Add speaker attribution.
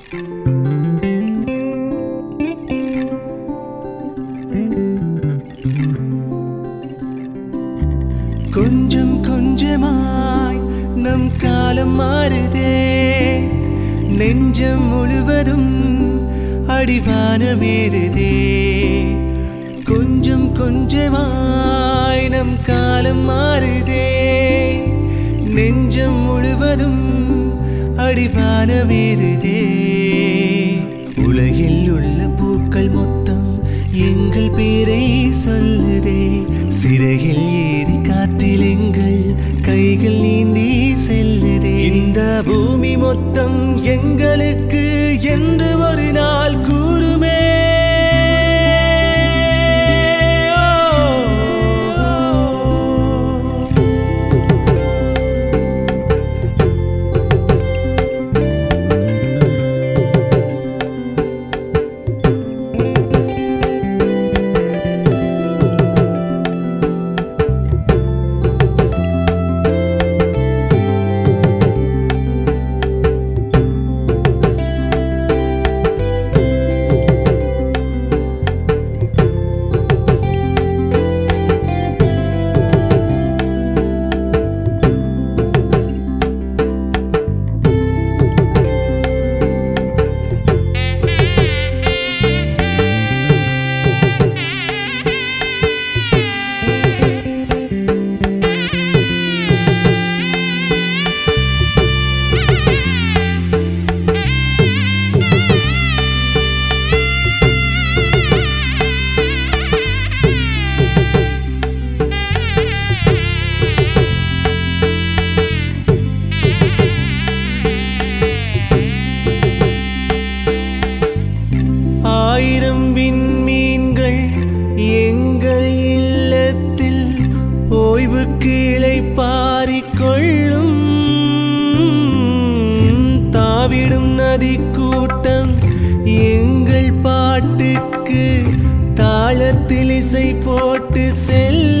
Speaker 1: கொஞ்சம் கொஞ்சமாய் நம் காலம் மாறுதே நெஞ்சம் முழுவதும் அடிவானமேறுதே கொஞ்சம் கொஞ்சமாய் நம் காலம் மாறுதே நெஞ்சம் முழுவதும் அடிவானமேறுதே உலகில் உள்ள பூக்கள் மொத்தம் எங்கள் பேரை சொல்லுதே சிறையில் ஏறி காற்றில் எங்கள் கைகள் நீந்தி செல்லுதே இந்த பூமி மொத்தம் எங்களுக்கு என்று ஒரு நாள் கூறுமே ஆயிரம் விண்மீன்கள் எங்கள் இல்லத்தில் ஓய்வுக்கு இளைப்பாரிக்கொள்ளும் தாவிடும் நதி கூட்டம் எங்கள் பாட்டுக்கு தாளத்தில் இசை போட்டு செல்லும்